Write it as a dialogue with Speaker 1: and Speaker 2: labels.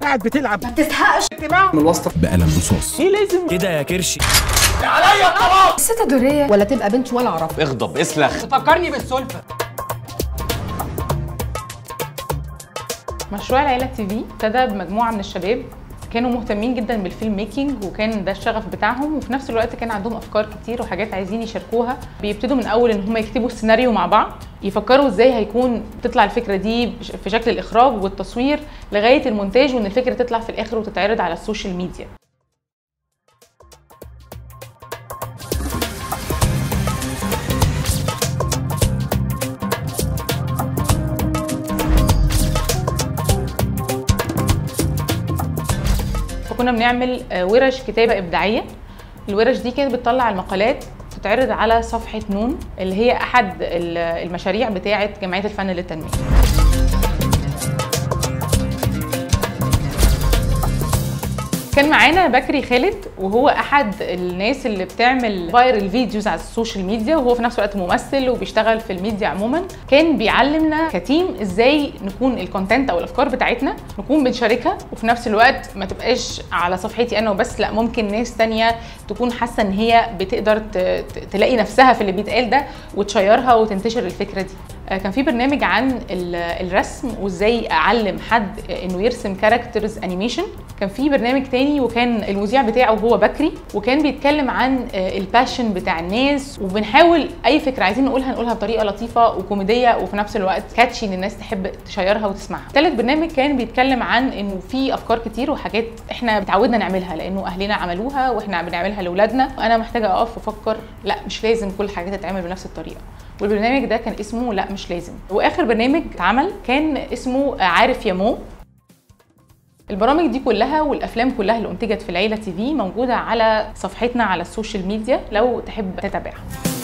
Speaker 1: قاعد بتلعب
Speaker 2: ما تزهقش
Speaker 1: من الواسطه
Speaker 3: بقلم رصاص
Speaker 1: ايه لازم
Speaker 4: كده يا كرشي
Speaker 2: ست دورية ولا تبقى بنت ولا اعرفها
Speaker 5: اغضب اسلخ
Speaker 1: فكرني بالسلفه
Speaker 6: مشروع العيلة تي في ابتدى بمجموعة من الشباب كانوا مهتمين جدا بالفيلم ميكينج وكان ده الشغف بتاعهم وفي نفس الوقت كان عندهم افكار كتير وحاجات عايزين يشاركوها بيبتدوا من اول ان هم يكتبوا السيناريو مع بعض يفكروا ازاي هيكون تطلع الفكره دي بش- في شكل الاخراج والتصوير لغايه المونتاج وان الفكره تطلع في الاخر وتتعرض على السوشيال ميديا فكنا بنعمل آه، ورش كتابه ابداعيه الورش دي كانت بتطلع المقالات تتعرض على صفحه نون اللي هي احد ال- المشاريع بتاعه جمعيه الفن للتنميه كان معانا بكري خالد وهو احد الناس اللي بتعمل فايرال فيديوز على السوشيال ميديا وهو في نفس الوقت ممثل وبيشتغل في الميديا عموما كان بيعلمنا كتيم ازاي نكون الكونتنت او الافكار بتاعتنا نكون بنشاركها وفي نفس الوقت ما تبقاش على صفحتي انا وبس لا ممكن ناس تانية تكون حاسه ان هي بتقدر ت- ت- تلاقي نفسها في اللي بيتقال ده وتشيرها وتنتشر الفكره دي آه، كان في برنامج عن ال- الرسم وازاي اعلم حد انه يرسم كاركترز انيميشن كان في برنامج تاني وكان المذيع بتاعه هو بكري وكان بيتكلم عن آه، الباشن بتاع الناس وبنحاول اي فكره عايزين نقولها نقولها بطريقه لطيفه وكوميديه وفي نفس الوقت كاتشي ان الناس تحب تشيرها وتسمعها تالت برنامج كان بيتكلم عن انه في افكار كتير وحاجات احنا اتعودنا نعملها لانه اهلنا عملوها واحنا بنعملها لاولادنا وانا محتاجه اقف وافكر لا مش لازم كل حاجه تتعمل بنفس الطريقه والبرنامج ده كان اسمه لا مش لازم واخر برنامج اتعمل كان اسمه عارف يا مو البرامج دي كلها والافلام كلها اللي انتجت في العيله تي في موجوده على صفحتنا على السوشيال ميديا لو تحب تتابعها